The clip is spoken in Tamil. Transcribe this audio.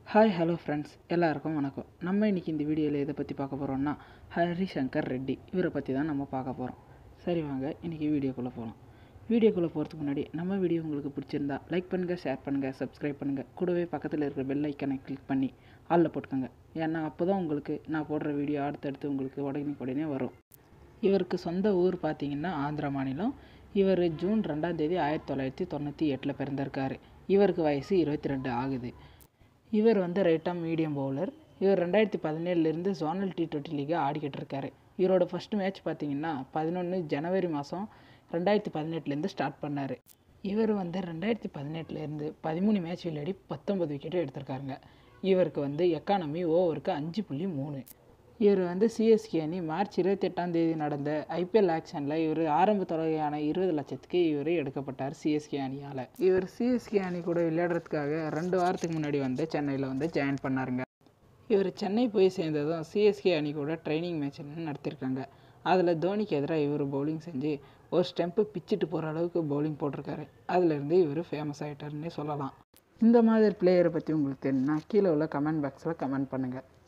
ஹாய் ஹலோ ஃப்ரெண்ட்ஸ் எல்லாருக்கும் வணக்கம் நம்ம இன்றைக்கி இந்த வீடியோவில் எதை பற்றி பார்க்க போகிறோம்னா ஹரிசங்கர் ரெட்டி இவரை பற்றி தான் நம்ம பார்க்க போகிறோம் சரி வாங்க இன்றைக்கி வீடியோக்குள்ளே போகலாம் வீடியோக்குள்ளே போகிறதுக்கு முன்னாடி நம்ம வீடியோ உங்களுக்கு பிடிச்சிருந்தா லைக் பண்ணுங்கள் ஷேர் பண்ணுங்கள் சப்ஸ்கிரைப் பண்ணுங்கள் கூடவே பக்கத்தில் இருக்கிற பெல் ஐக்கனை கிளிக் பண்ணி ஆளில் போட்டுக்கோங்க ஏன்னா அப்போ தான் உங்களுக்கு நான் போடுற வீடியோ அடுத்தடுத்து உங்களுக்கு உடனே உடனே வரும் இவருக்கு சொந்த ஊர் பார்த்தீங்கன்னா ஆந்திரா மாநிலம் இவர் ஜூன் ரெண்டாம் தேதி ஆயிரத்தி தொள்ளாயிரத்தி தொண்ணூற்றி எட்டில் பிறந்திருக்காரு இவருக்கு வயசு இருபத்தி ரெண்டு ஆகுது இவர் வந்து ரைட்டாக மீடியம் பவுலர் இவர் ரெண்டாயிரத்தி பதினேழுலேருந்து ஜோனல் டி டுவெண்ட்டி லீகை ஆடிக்கிட்டு இருக்காரு இவரோட ஃபர்ஸ்ட் மேட்ச் பார்த்தீங்கன்னா பதினொன்று ஜனவரி மாதம் ரெண்டாயிரத்தி பதினெட்டுலேருந்து ஸ்டார்ட் பண்ணார் இவர் வந்து ரெண்டாயிரத்தி பதினெட்டுலேருந்து பதிமூணு மேட்ச் விளையாடி பத்தொம்பது விக்கெட்டு எடுத்திருக்காருங்க இவருக்கு வந்து எக்கானமி ஓவருக்கு அஞ்சு புள்ளி மூணு இவர் வந்து சிஎஸ்கே அணி மார்ச் இருபத்தெட்டாம் தேதி நடந்த ஐபிஎல் ஆக்ஷனில் இவர் ஆரம்ப தொகையான இருபது லட்சத்துக்கு இவர் எடுக்கப்பட்டார் சிஎஸ்கே அணியால் இவர் சிஎஸ்கே அணி கூட விளையாடுறதுக்காக ரெண்டு வாரத்துக்கு முன்னாடி வந்து சென்னையில் வந்து ஜாயின் பண்ணாருங்க இவர் சென்னை போய் சேர்ந்ததும் சிஎஸ்கே அணி கூட ட்ரைனிங் மேட்ச் நடத்திருக்காங்க அதில் தோனிக்கு எதிராக இவர் பவுலிங் செஞ்சு ஒரு ஸ்டெம்பு பிச்சுட்டு போகிற அளவுக்கு பவுலிங் போட்டிருக்காரு அதுலேருந்து இவர் ஃபேமஸ் ஆகிட்டாருன்னே சொல்லலாம் இந்த மாதிரி பிளேயரை பற்றி உங்களுக்கு தெரியும்னா கீழே உள்ள கமெண்ட் பாக்ஸில் கமெண்ட் பண்ணுங்கள்